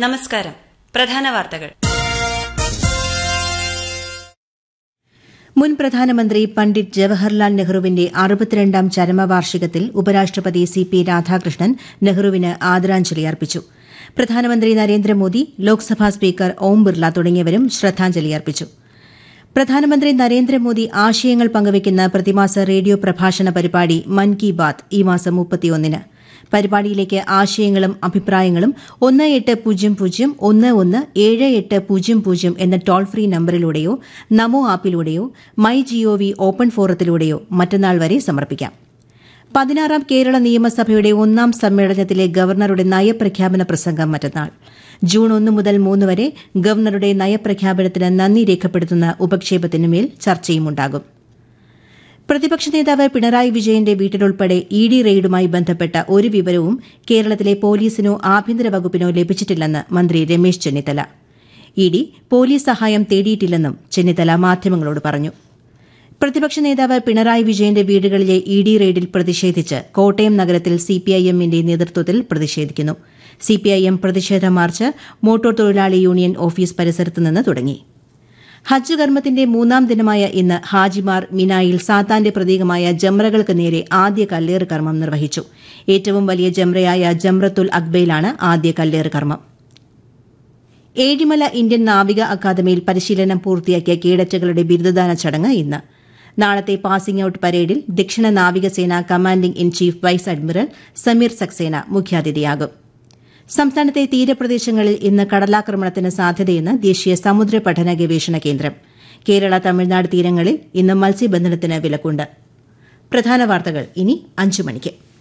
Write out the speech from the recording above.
നമസ്കാരം പ്രധാന വാർത്തകൾ മുൻ പ്രധാനമന്ത്രി പണ്ഡിറ്റ് ജവഹർലാൽ നെഹ്റുവിന്റെ അറുപത്തിരണ്ടാം ചരമവാർഷികത്തിൽ ഉപരാഷ്ട്രപതി സി പി രാധാകൃഷ്ണൻ നെഹ്റുവിന് ആദരാഞ്ജലി അർപ്പിച്ചു പ്രധാനമന്ത്രി നരേന്ദ്രമോദി ലോക്സഭാ സ്പീക്കർ ഓം ബിർല തുടങ്ങിയവരും ശ്രദ്ധാഞ്ജലി അർപ്പിച്ചു പ്രധാനമന്ത്രി നരേന്ദ്രമോദി ആശയങ്ങൾ പങ്കുവയ്ക്കുന്ന പ്രതിമാസ റേഡിയോ പ്രഭാഷണ പരിപാടി മൻ കി ബാത് ഈ മാസം മുപ്പത്തിയൊന്നിന് പരിപാടിയിലേക്ക് ആശയങ്ങളും അഭിപ്രായങ്ങളും ഒന്ന് എട്ട് പൂജ്യം പൂജ്യം ഒന്ന് ഒന്ന് ഏഴ് എട്ട് പൂജ്യം പൂജ്യം എന്ന ടോൾ ഫ്രീ നമ്പറിലൂടെയോ നമോ ആപ്പിലൂടെയോ മൈ ജിഒവി ഓപ്പൺ ഫോറത്തിലൂടെയോ മറ്റന്നാൾ വരെ സമർപ്പിക്കാം പതിനാറാം കേരള നിയമസഭയുടെ ഒന്നാം സമ്മേളനത്തിലെ ഗവർണറുടെ നയപ്രഖ്യാപന പ്രസംഗം മറ്റന്നാൾ ജൂൺ ഒന്ന് മുതൽ മൂന്ന് വരെ ഗവർണറുടെ നയപ്രഖ്യാപനത്തിന് നന്ദി രേഖപ്പെടുത്തുന്ന ഉപക്ഷേപത്തിനുമേൽ ചർച്ചയുമുണ്ടാകും പ്രതിപക്ഷ നേതാവ് പിണറായി വിജയന്റെ വീട്ടിലുൾപ്പെടെ ഇ ഡി റെയ്ഡുമായി ബന്ധപ്പെട്ട ഒരു വിവരവും കേരളത്തിലെ പോലീസിനോ ആഭ്യന്തര വകുപ്പിനോ ലഭിച്ചിട്ടില്ലെന്ന് മന്ത്രി Ramesh Chennithala E D police സഹായം തേടിയിട്ടില്ലെന്നും ചെന്നിത്തല മാധ്യമങ്ങളോട് പറഞ്ഞു പ്രതിപക്ഷ നേതാവ് പിണറായി വിജയന്റെ വീടുകളിലെ ഇ ഡി റെയ്ഡിൽ പ്രതിഷേധിച്ച് കോട്ടയം നഗരത്തിൽ സിപിഐഎമ്മിന്റെ നേതൃത്വത്തിൽ പ്രതിഷേധിക്കുന്നു സിപിഐഎം പ്രതിഷേധ മാർച്ച് മോട്ടോർ തൊഴിലാളി യൂണിയൻ ഓഫീസ് പരിസരത്ത് നിന്ന് തുടങ്ങി ഹജ്ജ് കർമ്മത്തിന്റെ മൂന്നാം ദിനമായ ഇന്ന് ഹാജിമാർ മിനായിൽ സാത്താന്റെ പ്രതീകമായ ജംറകൾക്ക് നേരെ ആദ്യ കല്ലേറ് കർമ്മം നിർവഹിച്ചു ഏറ്റവും വലിയ ജംറയായ ജംറത്തുൽ അക്ബയിലാണ് ആദ്യ കല്ലേറ് കർമ്മം ഏഴിമല ഇന്ത്യൻ നാവിക അക്കാദമിയിൽ പരിശീലനം പൂർത്തിയാക്കിയ കേഡറ്റുകളുടെ ബിരുദദാന ചടങ്ങ് ഇന്ന് നാളത്തെ പാസിംഗ് ഔട്ട് പരേഡിൽ ദക്ഷിണ നാവികസേന commanding in chief vice admiral Sameer Saxena മുഖ്യാതിഥിയാകും സംസ്ഥാനത്തെ തീരപ്രദേശങ്ങളിൽ ഇന്ന് കടലാക്രമണത്തിന് സാധ്യതയെന്ന് ദേശീയ സമുദ്ര പഠന ഗവേഷണ കേന്ദ്രം കേരള തമിഴ്നാട് തീരങ്ങളിൽ ഇന്ന് മത്സ്യബന്ധനത്തിന് വിലക്കുണ്ട് പ്രധാന വാർത്തകൾ ഇനി അഞ്ചു മണിക്ക്